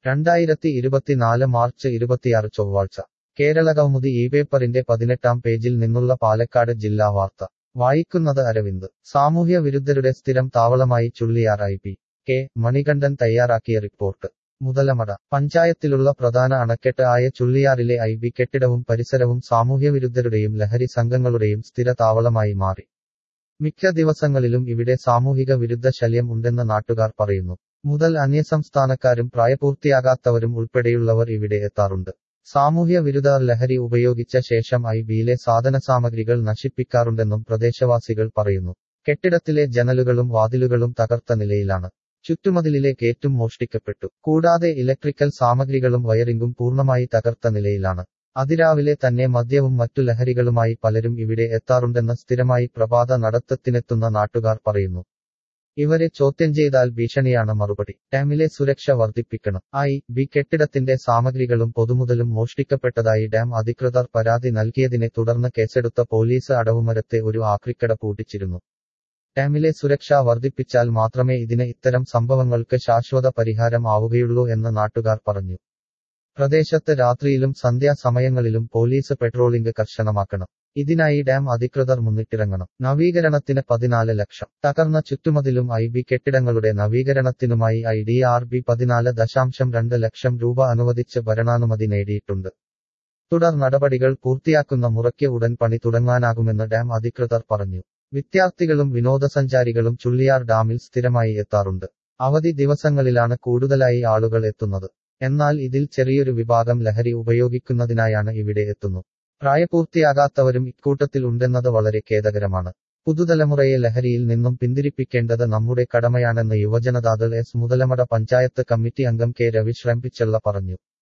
രണ്ടായിരത്തി ഇരുപത്തിനാല് മാർച്ച് ഇരുപത്തിയാറ് ചൊവ്വാഴ്ച കേരള കൗമുദി ഈ പേപ്പറിന്റെ പതിനെട്ടാം പേജിൽ നിന്നുള്ള പാലക്കാട് ജില്ലാ വാർത്ത വായിക്കുന്നത് അരവിന്ദ് സാമൂഹ്യ വിരുദ്ധരുടെ സ്ഥിരം താവളമായി Chulliyar I P K Manikandan തയ്യാറാക്കിയ റിപ്പോർട്ട് മുതലമട പഞ്ചായത്തിലുള്ള പ്രധാന അണക്കെട്ട് ആയ ചുള്ളിയാറിലെ ഐ ബി കെട്ടിടവും പരിസരവും സാമൂഹ്യവിരുദ്ധരുടെയും ലഹരി സംഘങ്ങളുടെയും സ്ഥിര താവളമായി മാറി മിക്ക ദിവസങ്ങളിലും ഇവിടെ സാമൂഹിക വിരുദ്ധ ശല്യം ഉണ്ടെന്ന് നാട്ടുകാർ പറയുന്നു മുതൽ അന്യസംസ്ഥാനക്കാരും പ്രായപൂർത്തിയാകാത്തവരും ഉൾപ്പെടെയുള്ളവർ ഇവിടെ എത്താറുണ്ട് സാമൂഹ്യ വിരുദ്ധർ ലഹരി ഉപയോഗിച്ച ശേഷം ഐ ബിയിലെ സാധനസാമഗ്രികൾ നശിപ്പിക്കാറുണ്ടെന്നും പ്രദേശവാസികൾ പറയുന്നു കെട്ടിടത്തിലെ ജനലുകളും വാതിലുകളും തകർത്ത നിലയിലാണ് ചുറ്റുമതിലിലെ ഗേറ്റും മോഷ്ടിക്കപ്പെട്ടു കൂടാതെ ഇലക്ട്രിക്കൽ സാമഗ്രികളും വയറിംഗും പൂർണ്ണമായി തകർത്ത നിലയിലാണ് അതിരാവിലെ തന്നെ മദ്യവും മറ്റു ലഹരികളുമായി പലരും ഇവിടെ എത്താറുണ്ടെന്ന് സ്ഥിരമായി പ്രഭാത നടത്തത്തിനെത്തുന്ന നാട്ടുകാർ പറയുന്നു ഇവരെ ചോദ്യം ചെയ്താൽ ഭീഷണിയാണ് മറുപടി ഡാമിലെ സുരക്ഷ വർദ്ധിപ്പിക്കണം ഐ ബി കെട്ടിടത്തിന്റെ സാമഗ്രികളും പൊതുമുതലും മോഷ്ടിക്കപ്പെട്ടതായി ഡാം അധികൃതർ പരാതി നൽകിയതിനെ തുടർന്ന് കേസെടുത്ത പോലീസ് അടവുമരത്തെ ഒരു ആക്രിക്കട പൂട്ടിച്ചിരുന്നു ഡാമിലെ സുരക്ഷ വർദ്ധിപ്പിച്ചാൽ മാത്രമേ ഇതിന് ഇത്തരം സംഭവങ്ങൾക്ക് ശാശ്വത പരിഹാരം ആവുകയുള്ളൂ എന്ന് നാട്ടുകാർ പറഞ്ഞു പ്രദേശത്ത് രാത്രിയിലും സന്ധ്യാസമയങ്ങളിലും പോലീസ് പെട്രോളിംഗ് കർശനമാക്കണം ഇതിനായി ഡാം അധികൃതർ മുന്നിട്ടിറങ്ങണം നവീകരണത്തിന് പതിനാല് ലക്ഷം തകർന്ന ചുറ്റുമതിലും ഐ ബി കെട്ടിടങ്ങളുടെ നവീകരണത്തിനുമായി ഐ ഡി ആർ ബി പതിനാല് ദശാംശം രണ്ട് ലക്ഷം രൂപ അനുവദിച്ച് ഭരണാനുമതി നേടിയിട്ടുണ്ട് തുടർ നടപടികൾ പൂർത്തിയാക്കുന്ന മുറയ്ക്ക് ഉടൻ പണി തുടങ്ങാനാകുമെന്ന് ഡാം അധികൃതർ പറഞ്ഞു വിദ്യാർത്ഥികളും വിനോദസഞ്ചാരികളും ചുള്ളിയാർ ഡാമിൽ സ്ഥിരമായി എത്താറുണ്ട് അവധി ദിവസങ്ങളിലാണ് കൂടുതലായി ആളുകൾ എത്തുന്നത് എന്നാൽ ഇതിൽ ചെറിയൊരു വിഭാഗം ലഹരി ഉപയോഗിക്കുന്നതിനായാണ് ഇവിടെ എത്തുന്നു പ്രായപൂർത്തിയാകാത്തവരും ഇക്കൂട്ടത്തിൽ ഉണ്ടെന്നത് വളരെ ഖേദകരമാണ് പുതുതലമുറയെ ലഹരിയിൽ നിന്നും പിന്തിരിപ്പിക്കേണ്ടത് നമ്മുടെ കടമയാണെന്ന് യുവജനതാദൾ എസ് മുതലമട പഞ്ചായത്ത് കമ്മിറ്റി അംഗം കെ രവി ശ്രംപിച്ചെള്ള പറഞ്ഞു